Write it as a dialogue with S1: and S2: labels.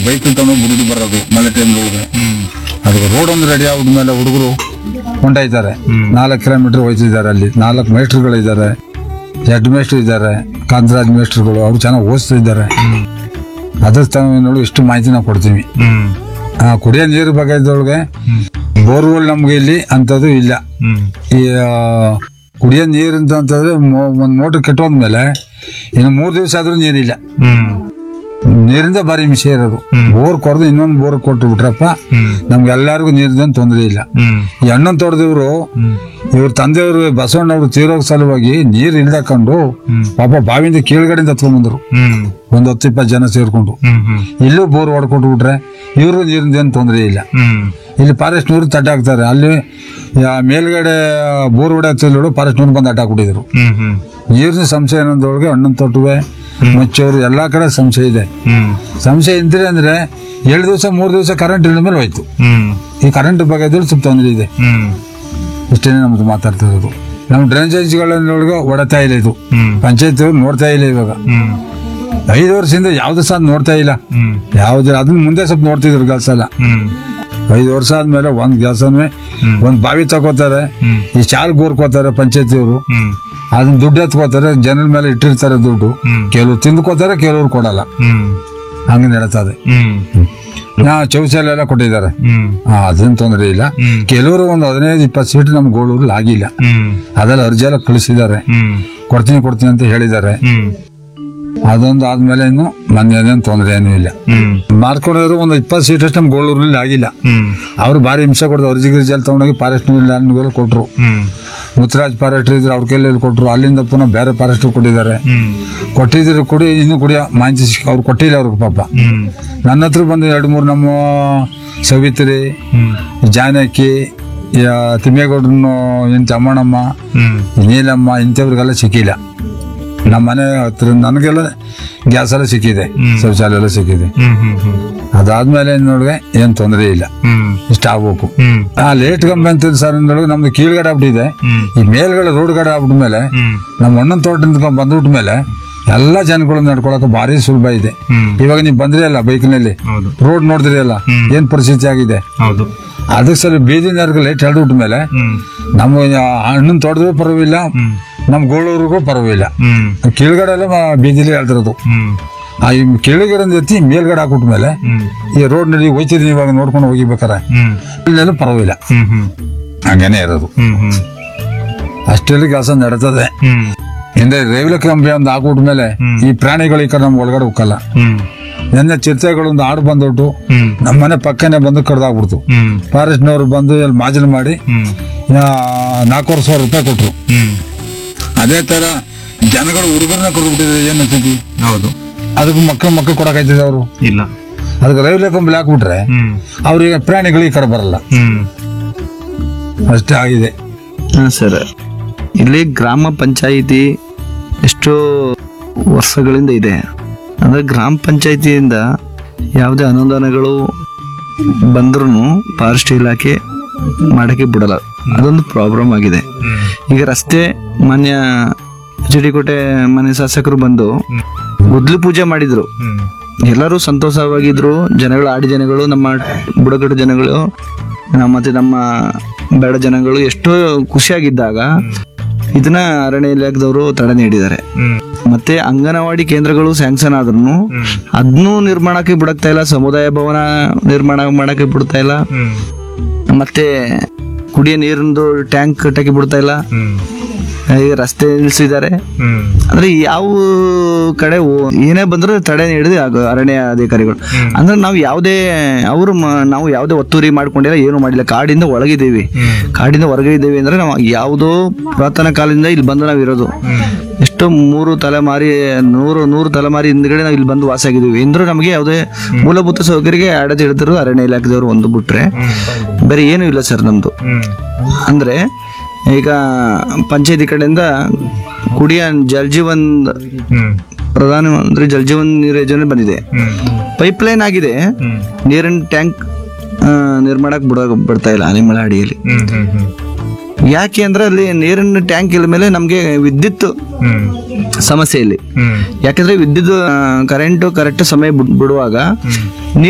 S1: Bike ತಗೊಂಡು ಬಿಡುದು ಬರೋದು ಮಳೆ ಟೈಮ್ ಒಳಗೆ ಅದಕ್ಕೆ ರೋಡ್ ಒಂದು ರೆಡಿ ಆಗ್ಬಿಟ್ಮೇಲೆ ಹುಡುಗರು ಹೊಂಟಾಯ್ತಾರೆ ನಾಲ್ಕು ಕಿಲೋಮೀಟರ್ ಹೋಯ್ತಿದ್ದಾರೆ ಅಲ್ಲಿ ನಾಲ್ಕು ಮೇಸ್ಟ್ರುಗಳಿದ್ದಾರೆ ಹೆಡ್ ಮೇಸ್ಟ್ರು ಇದ್ದಾರೆ ಕಾಂತರಾಜ್ ಮೇಸ್ಟ್ರುಗಳು ಅವ್ರು ಚೆನ್ನಾಗಿ ಓದಿಸ್ತಿದ್ದಾರೆ ಅದ್ರ ನೋಡಿ ಇಷ್ಟು ಮಾಹಿತಿ ನಾವು ಕೊಡ್ತೀವಿ
S2: ಹ್ಮ್
S1: ಆ, ಕುಡಿಯೋ ನೀರು ಬಗೆದೊಳಗೆ ಬೋರ್ವೆಲ್ ನಮ್ಗೆ ಇಲ್ಲಿ ಅಂಥದ್ದು ಇಲ್ಲ
S2: ಹ್ಮ್
S1: ಈ ಆ, ಕುಡಿಯೋ ನೀರು ಅಂತಂದ್ರೆ ಮೊ- ಒಂದ್ ಮೋಟರ್ ಕೆಟ್ಟೋದ್ಮೇಲೆ ಇನ್ನು ಮೂರ್ ದಿವಸ ಆದ್ರೂ ನೀರಿಲ್ಲ
S2: ಹ್ಮ್
S1: ನೀರಿಂದ ಭಾರಿ ಮಿಷೆ ಇರೋದು ಬೋರ್ ಕೊರ್ದು ಇನ್ನೊಂದು ಬೋರ್ ಕೊಟ್ಟು ಬಿಟ್ರಪ್ಪ ನಮ್ಗೆ ಎಲ್ಲರಿಗೂ ನೀರಿನ ತೊಂದರೆ ಇಲ್ಲ
S2: ಹ್ಮ್
S1: ಈ ಅಣ್ಣನ್ ತೋಟದವ್ರು ಇವ್ರ ತಂದೆಯವರು ಬಸವಣ್ಣವ್ರು ತೀರೋಗ್ ಸಲುವಾಗಿ ನೀರ್ ಇಲ್ದಕೊಂಡು ಪಾಪ ಬಾವಿಯಿಂದ ಕೀಳ್ಗಡೆಯಿಂದ ತಗೊಂಡ್ಬಂದ್ರು
S2: ಹ್ಮ್
S1: ಒಂದ್ ಹತ್ತು ಇಪ್ಪತ್ತು ಜನ ಸೇರ್ಕೊಂಡು
S2: ಹ್ಮ್ ಹ್ಮ್
S1: ಇಲ್ಲೂ ಬೋರ್ ಹೊಡ್ಕೊಟ್ಟು ಬಿಟ್ರೆ ಇವರು ನೀರಿಂದ ಏನು ತೊಂದರೆ ಇಲ್ಲ
S2: ಹ್ಮ್
S1: ಇಲ್ಲಿ ಫಾರೆಸ್ಟ್ನವರು ತಡ್ಡ ಹಾಕ್ತಾರೆ ಅಲ್ಲಿ ಆ ಮೇಲ್ಗಡೆ ಬೋರ್ ಹೊಡೆಯೋದು ಫಾರೆಸ್ಟ್ನವ್ರು ಬಂದು ಅಡ್ಡ ಹಾಕ್ಬಿಟ್ಟಿದ್ರು
S2: ಹ್ಮ್ ಹ್ಮ್
S1: ನೀರಿನ ಸಂಶಯ ಅನ್ನೋದ್ರೊಳಗೆ ಹಣ್ಣನ್ ತೊಟ್ಟುವೆ ಮಚ್ಚವರು ಎಲ್ಲಾ ಕಡೆ ಸಂಶಯ ಇದೆ
S2: ಹ್ಮ್
S1: ಸಂಶಯ ಇದ್ರೆ ಅಂದ್ರೆ ಏಳು ದಿವಸ ಮೂರು ದಿವಸ ಕರೆಂಟ್ ಇಳಿದ ಮೇಲೆ ಹೋಯ್ತು
S2: ಹ್ಮ್
S1: ಈ ಕರೆಂಟ್ ಬಗ್ಗೆ ಸ್ವಲ್ಪ ತೊಂದರೆ ಇದೆ
S2: ಹ್ಮ್
S1: ಇಷ್ಟೇ ನಮ್ದು ಮಾತಾಡ್ತಿರೋದು ನಮ್ಮ ಡ್ರೈನೇಜ್ಗಳನ್ನೊಳಗೆ ಹೊಡತಾ ಇಲ್ಲ ಇದು
S2: ಹ್ಮ್
S1: ಪಂಚಾಯತ್ ನೋಡ್ತಾ ಇಲ್ಲ ಇವಾಗ
S2: ಹ್ಮ್
S1: ಐದು ವರ್ಷದಿಂದ ಯಾವ್ದು ಸಹ ನೋಡ್ತಾ ಇಲ್ಲ
S2: ಹ್ಮ್
S1: ಯಾವ್ದು ಅದನ್ನ ಮುಂದೆ ಸ್ವಲ್ಪ ನೋಡ್ತಿದ್ರು ಕೆಲಸ ಎಲ್ಲ
S2: ಹ್ಮ್
S1: ಐದು ವರ್ಷ ಆದ್ಮೇಲೆ ಒಂದ್ ಕೆಲಸನೇ ಒಂದ್ ಬಾವಿ ತಗೋತಾರೆ
S2: ಹ್ಮ್.
S1: ಈ ಚಾಲ್ ಗೋರ್ಕೋತಾರೆ ಪಂಚಾಯತಿಯವರು
S2: ಹ್ಮ್
S1: ಅದನ್ನ ದುಡ್ಡು ಎತ್ಕೋತಾರೆ ಜನರ ಮೇಲೆ ಇಟ್ಟಿರ್ತಾರೆ ದುಡ್ಡು
S2: ಹ್ಮ್.
S1: ಕೆಲವ್ರು ತಿಂದ್ಕೋತಾರೆ ಕೆಲವ್ರು ಕೊಡಲ್ಲ
S2: ಹ್ಮ್
S1: ಹಂಗೆ ನಡೀತದೆ
S2: ಹ್ಮ್
S1: ನಾ ಚೌಚಾಲೆಲ್ಲ ಕೊಟ್ಟಿದ್ದಾರೆ
S2: ಹ್ಮ್
S1: ಹಾ ಅದೇನ್ ತೊಂದರೆ ಇಲ್ಲ
S2: ಹ್ಮ್.
S1: ಕೆಲವರು ಒಂದು ಹದಿನೈದು ಇಪ್ಪತ್ತು ಸೀಟ್ ನಮ್ ಗೋಳೂರಲ್ಲಿ ಆಗಿಲ್ಲ
S2: ಹ್ಮ್
S1: ಅದೆಲ್ಲ ಅರ್ಜಿ ಎಲ್ಲ ಕಳಿಸಿದ್ದಾರೆ
S2: ಹ್ಮ್
S1: ಕೊಡ್ತೀನಿ ಕೊಡ್ತೀನಿ ಅಂತ ಹೇಳಿದ್ದಾರೆ
S2: ಹ್ಮ್
S1: ಅದೊಂದು ಆದ್ಮೇಲೆ ಇನ್ನು ಮೊನ್ನೆ ಅದೇನು ತೊಂದರೆ ಏನೂ ಇಲ್ಲ
S2: ಹ್ಮ್
S1: ಮಾರ್ಕೊಂಡಿದ್ರು ಒಂದು ಇಪ್ಪತ್ತು ಸೀಟ್ ಅಷ್ಟು ನಮ್ ಗೋಳೂರಲ್ಲಿ ಆಗಿಲ್ಲ
S2: ಹ್ಮ್
S1: ಅವ್ರು ಭಾರಿ ಹಿಂಸೆ ಕೊಡ್ದು ಅರ್ಜಿ ಗಿರ್ಜಿ ಎಲ್ಲ ತಗೊಂಡೋಗಿ ಫಾರೆಸ್ಟ್ ಲ್ಯಾಂಡ್ಗೆಲ್ಲ ಕೊಟ್ರು
S2: ಹ್ಮ್
S1: ಮುತ್ತರಾಜ್ ಫಾರೆಸ್ಟ್ ಇದ್ರು ಅವ್ರ ಕೈಯಲ್ಲಿ ಕೊಟ್ರು ಅಲ್ಲಿಂದ ಪುನಃ ಬೇರೆ ಫಾರೆಸ್ಟ್ ಕೊಟ್ಟಿದ್ದಾರೆ
S2: ಹ್ಮ್
S1: ಕೊಟ್ಟಿದ್ರು ಕುಡಿ ಇನ್ನು ಕುಡಿಯೋ ಮಾಹಿತಿ ಸಿಕ್ಕ ಅವ್ರು ಕೊಟ್ಟಿಲ್ಲ ಅವ್ರಿಗೆ ಪಾಪ
S2: ಹ್ಮ್
S1: ನನ್ನ ಹತ್ರ ಬಂದು ಎರಡು ಮೂರು ನಮ್ಮ ಸವಿತ್ರಿ
S2: ಹ್ಮ್
S1: ಜಾನಕಿ ಯಾ- ತಿಮ್ಮೇಗೌಡ್ರನ್ನು ಎಂತ ಅಮ್ಮಣ್ಣಮ್ಮ
S2: ಹ್ಮ್
S1: ನೀಲಮ್ಮ ಇಂಥವ್ರಿಗೆಲ್ಲ ಸಿಕ್ಕಿಲ್ಲ ನಮ್ಮ ಮನೆ ಹತ್ರ ನನಗೆಲ್ಲ ಗ್ಯಾಸ್ ಎಲ್ಲ ಸಿಕ್ಕಿದೆ ಶೌಚಾಲಯ ಎಲ್ಲ ಸಿಕ್ಕಿದೆ
S2: ಹ್ಮ್ ಹ್ಮ್ ಹ್ಮ್
S1: ಅದಾದ್ಮೇಲೆ ನೋಡಿದ್ರೆ ಏನ್ ತೊಂದರೆ ಇಲ್ಲ
S2: ಹ್ಮ್
S1: ಇಷ್ಟ ಆಗ್ಬೇಕು
S2: ಹ್ಮ್
S1: ಆ ಲೇಟ್ ಕಂಬಿ ಅಂತ ಸರ್ ನೋಡಿದ್ರೆ ನಮ್ದು ಕೀಳ್ಗಡೆ ಆಗ್ಬಿಟ್ಟಿದೆ
S2: ಹ್ಮ್
S1: ಈ ಮೇಲ್ಗಡೆ ರೋಡ್ ಕಡೆ ಆಗ್ಬಿಟ್ಮೇಲೆ
S2: ಹ್ಮ್
S1: ನಮ್ಮ ಅಣ್ಣನ ತೋಟದಿಂದ ಬಂದ್ಬಿಟ್ಮೇಲೆ ಎಲ್ಲ ಜನಗಳು ನಡ್ಕೊಳಕ್ಕೆ ಭಾರಿ ಸುಲಭ ಇದೆ
S2: ಹ್ಮ್
S1: ಇವಾಗ ನೀವು ಬಂದ್ರಿ ಅಲ್ಲ ಬೈಕ್ನಲ್ಲಿ
S2: ಹೌದು
S1: ರೋಡ್ ನೋಡಿದ್ರಿ ಅಲ್ಲ ಏನ್ ಪರಿಸ್ಥಿತಿ ಆಗಿದೆ
S2: ಹೌದು
S1: ಅದಕ್ಕೆ ಸಲ ಬೀದಿ ನರ್ಗೆ ಲೈಟ್ ಎಳ್ದು ಮೇಲೆ
S2: ಹ್ಮ್
S1: ನಮ್ಮ ಹಣ್ಣಿನ ತೋಟದೂ ಪರವಾಗಿಲ್ಲ
S2: ಹ್ಮ್
S1: ನಮ್ಮ ಗೋಳೂರಿಗೂ ಪರವಾಗಿಲ್ಲ
S2: ಹ್ಮ್
S1: ಕೀಳ್ಗಡೆ ಎಲ್ಲ ಮ- ಬೀದಿಲಿ ಎಳ್ದಿರೋದು
S2: ಹ್ಮ್
S1: ಆ ಈ ಕೆಳಗಡೆ ಎತ್ತಿ ಮೇಲ್ಗಡೆ ಹಾಕ್ಬಿಟ್ಮೇಲೆ
S2: ಹ್ಮ್
S1: ಈ ರೋಡ್ ನಲ್ಲಿ ಹೋಯ್ತಿದ್ರಿ ಇವಾಗ ನೋಡ್ಕೊಂಡು ಹೋಗಿಬೇಕಾರೆ
S2: ಹ್ಮ್
S1: ಇಲ್ಲೆಲ್ಲ ಪರವಾಗಿಲ್ಲ
S2: ಹ್ಮ್ ಹ್ಮ್
S1: ಹಂಗೇನೆ ಇರೋದು
S2: ಹ್ಮ್ ಹ್ಮ್
S1: ಅಷ್ಟೆಲ್ಲ ಕೆಲಸ ನಡೀತದೆ
S2: ಹ್ಮ್
S1: ಹಿಂದೆ ರೈಲ್ವೆ ಕಂಬಿ ಒಂದು ಹಾಕ್ಬಿಟ್ಮೇಲೆ ಈ ಪ್ರಾಣಿಗಳು ಈ ಕಡೆ ನಮ್ಮ ಒಳಗಡೆ ಹೋಗಲ್ಲ
S2: ಹ್ಮ್
S1: ನೆನ್ನೆ ಚಿರತೆಗಳೊಂದು ಆಡು ಬಂದ್ಬಿಟ್ಟು
S2: ಹ್ಮ್
S1: ನಮ್ಮ ಮನೆ ಪಕ್ಕನೆ ಬಂದು ಕಡ್ದಾಗ್ಬಿಡ್ತು
S2: ಹ್ಮ್
S1: ಫಾರೆಸ್ಟ್ನವರು ಬಂದು ಇಲ್ಲಿ ಮಾಜಲ್ ಮಾಡಿ
S2: ಹ್ಮ್
S1: ಆ, ನಾಲ್ಕೂವರೆ ಸಾವಿರ ರೂಪಾಯಿ ಕೊಟ್ರು
S2: ಹ್ಮ್
S1: ಅದೇ ತರ ಜನಗಳು ಹುಡುಗರನ್ನ ಕೊಡ್ಬಿಟ್ಟಿದ್ರೆ ಏನು ಸ್ಥಿತಿ
S2: ಹೌದು
S1: ಅದಕ್ಕೆ ಮಕ್ಕಳು ಮಕ್ಕಳು ಕೊಡಕಾಯ್ತಿದೆ ಅವರು
S2: ಇಲ್ಲ
S1: ಅದಕ್ಕೆ ರೈಲ್ವೆ ಕಂಬಿ ಹಾಕ್ಬಿಟ್ರೆ
S2: ಹ್ಮ್
S1: ಅವ್ರಿಗೆ ಪ್ರಾಣಿಗಳು ಈ ಕಡೆ ಬರಲ್ಲ
S2: ಹ್ಮ್
S1: ಅಷ್ಟೇ ಆಗಿದೆ
S3: ಹಾಂ ಸರ್ ಇಲ್ಲಿ ಗ್ರಾಮ ಪಂಚಾಯಿತಿ ಎಷ್ಟೋ ವರ್ಷಗಳಿಂದ ಇದೆ ಅಂದರೆ ಗ್ರಾಮ ಪಂಚಾಯಿತಿಯಿಂದ ಯಾವುದೇ ಅನುದಾನಗಳು ಬಂದ್ರೂ ಫಾರೆಸ್ಟ್ ಇಲಾಖೆ ಮಾಡೋಕ್ಕೆ ಬಿಡಲ್ಲ ಅದೊಂದು ಪ್ರಾಬ್ಲಮ್ ಆಗಿದೆ ಈಗ ರಸ್ತೆ ಮಾನ್ಯ ಕೋಟೆ ಮನೆ ಶಾಸಕರು ಬಂದು ಗುದ್ಲಿ ಪೂಜೆ ಮಾಡಿದ್ರು
S2: ಹ್ಮ್
S3: ಎಲ್ಲರೂ ಸಂತೋಷವಾಗಿದ್ರು ಜನಗಳು ಆಡಿ ಜನಗಳು ನಮ್ಮ ಬುಡಕಟ್ಟು ಜನಗಳು ನಮ್ಮ ಮತ್ತೆ ನಮ್ಮ ಬೇಡ ಜನಗಳು ಎಷ್ಟೋ ಖುಷಿಯಾಗಿದ್ದಾಗ ಇದನ್ನ ಅರಣ್ಯ ಇಲಾಖೆದವರು ತಡೆ ನೀಡಿದ್ದಾರೆ
S2: ಹ್ಮ್
S3: ಮತ್ತೆ ಅಂಗನವಾಡಿ ಕೇಂದ್ರಗಳು ಸ್ಯಾಂಕ್ಷನ್ ಆದ್ರೂ ಅದನ್ನೂ ನಿರ್ಮಾಣಕ್ಕೆ ಬಿಡಕ್ತಾ ಇಲ್ಲ ಸಮುದಾಯ ಭವನ ನಿರ್ಮಾಣ ಮಾಡಕ್ಕೆ ಬಿಡ್ತಾ ಇಲ್ಲ
S2: ಹ್ಮ್
S3: ಮತ್ತೆ ಕುಡಿಯೋ ನೀರಿಂದು ಟ್ಯಾಂಕ್ ಕಟ್ಟಕ್ಕೆ ಬಿಡ್ತಾ ಇಲ್ಲ
S2: ಹ್ಮ್
S3: ಈಗ ರಸ್ತೆ ನಿಲ್ಸಿದ್ದಾರೆ
S2: ಹ್ಮ್
S3: ಅಂದ್ರೆ ಯಾವ ಕಡೆ ಓ- ಏನೇ ಬಂದ್ರು ತಡೆ ನೀಡಿದ ಅರಣ್ಯ ಅಧಿಕಾರಿಗಳು ಅಂದ್ರೆ ನಾವು ಯಾವುದೇ ಅವರು ನಾವು ಯಾವುದೇ ಒತ್ತುವರಿ ಮಾಡ್ಕೊಂಡಿಲ್ಲ ಏನು ಮಾಡಿಲ್ಲ ಕಾಡಿಂದ ಒಳಗಿದ್ದೀವಿ ಕಾಡಿಂದ ಹೊರಗೆ ಇದ್ದೀವಿ ಅಂದ್ರೆ ನಾವು ಯಾವುದೋ ಪುರಾತನ ಕಾಲದಿಂದ ಇಲ್ಲಿ ಬಂದು ನಾವು ಇರೋದು ಎಷ್ಟೋ ಮೂರು ತಲೆಮಾರಿ ನೂರು ನೂರು ತಲೆಮಾರಿ ಹಿಂದ್ಗಡೆ ನಾವು ಇಲ್ಲಿ ಬಂದು ವಾಸ ಆಗಿದ್ದೀವಿ ಇಂದ್ರೂ ನಮಗೆ ಯಾವುದೇ ಮೂಲಭೂತ ಸೌಕರ್ಯಕ್ಕೆ ಅಡೆದು ಹಿಡಿದ್ರು ಅರಣ್ಯ ಇಲಾಖೆದವರು ಒಂದು ಬಿಟ್ರೆ ಬೇರೆ ಏನೂ ಇಲ್ಲ ಸರ್ ನಮ್ದು
S2: ಹ್ಮ್
S3: ಅಂದ್ರೆ ಈಗ ಪಂಚಾಯತಿ ಕಡೆಯಿಂದ ಕುಡಿಯ ಜಲ್ ಜೀವನ್
S2: ಹ್ಮ್
S3: ಪ್ರಧಾನಮಂತ್ರಿ ಜಲ್ ಜೀವನ್ ನೀರು ಯೋಜನೆ ಬಂದಿದೆ
S2: ಹ್ಮ್
S3: ಪೈಪ್ ಲೈನ್ ಆಗಿದೆ
S2: ಹ್ಮ್
S3: ನೀರಿನ ಟ್ಯಾಂಕ್ ನಿರ್ಮಾಣಕ್ಕೆ ಬಿಡ ಬಿಡ್ತಾ ಇಲ್ಲ ನಿಮ್ಮಳ ಅಡಿಯಲ್ಲಿ
S2: ಹ್ಮ್ ಹ್ಮ್ ಹ್ಮ್
S3: ಯಾಕೆ ಅಂದ್ರೆ ಅಲ್ಲಿ ನೀರಿನ ಟ್ಯಾಂಕ್ ಇಲ್ ಮೇಲೆ ನಮಗೆ ವಿದ್ಯುತ್
S2: ಹ್ಮ್
S3: ಸಮಸ್ಯೆ ಇಲ್ಲಿ
S2: ಹ್ಮ್
S3: ಯಾಕಂದ್ರೆ ವಿದ್ಯುತ್ ಕರೆಂಟ್ ಕರೆಕ್ಟ್ ಸಮಯ ಬಿಡ್- ಬಿಡುವಾಗ